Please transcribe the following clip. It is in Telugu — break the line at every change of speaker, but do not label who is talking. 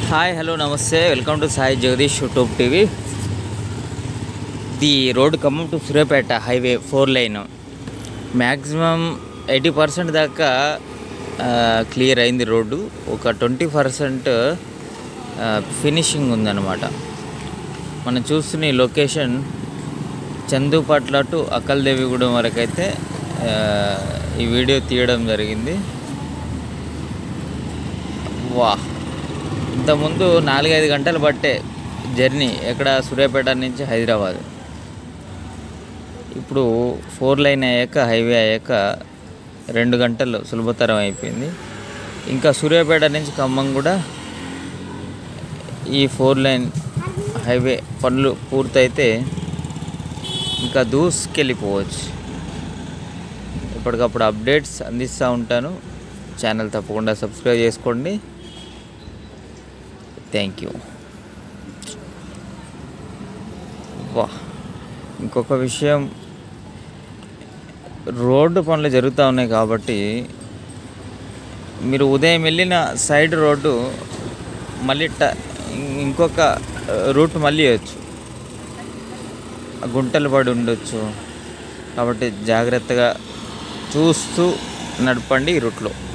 హాయ్ హలో నమస్తే welcome to Sai Jagadish YouTube TV the road Khammam to Suryapet highway four line maximum eighty percent దాకా క్లియర్ అయింది రోడ్డు ఒక ట్వంటీ పర్సెంట్ ఫినిషింగ్ ఉందన్నమాట మనం చూస్తున్న ఈ లొకేషన్ చందుపట్ల టు అక్కలదేవిగూడెం వరకు అయితే ఆ, ఈ వీడియో తీయడం జరిగింది వా ఇంతకుముందు నాలుగైదు గంటలు పట్టే జర్నీ ఎక్కడ సూర్యాపేట నుంచి హైదరాబాద్ ఇప్పుడు ఫోర్ లైన్ అయ్యాక హైవే అయ్యాక రెండు గంటలు సులభతరం అయిపోయింది ఇంకా సూర్యాపేట నుంచి ఖమ్మం కూడా ఈ ఫోర్ లైన్ హైవే పనులు పూర్తయితే ఇంకా దూసుకెళ్ళిపోవచ్చు ఎప్పటికప్పుడు అప్డేట్స్ అందిస్తూ ఉంటాను ఛానల్ తప్పకుండా సబ్స్క్రైబ్ చేసుకోండి థ్యాంక్ యూ వా ఇంకొక విషయం రోడ్డు పనులు జరుగుతూ ఉన్నాయి కాబట్టి మీరు ఉదయం వెళ్ళిన సైడ్ రోడ్డు మళ్ళీ ట ఇంకొక రూట్ మళ్ళీ వేయచ్చు గుంటలు పడి ఉండొచ్చు కాబట్టి జాగ్రత్తగా చూస్తూ నడపండి ఈ రూట్లో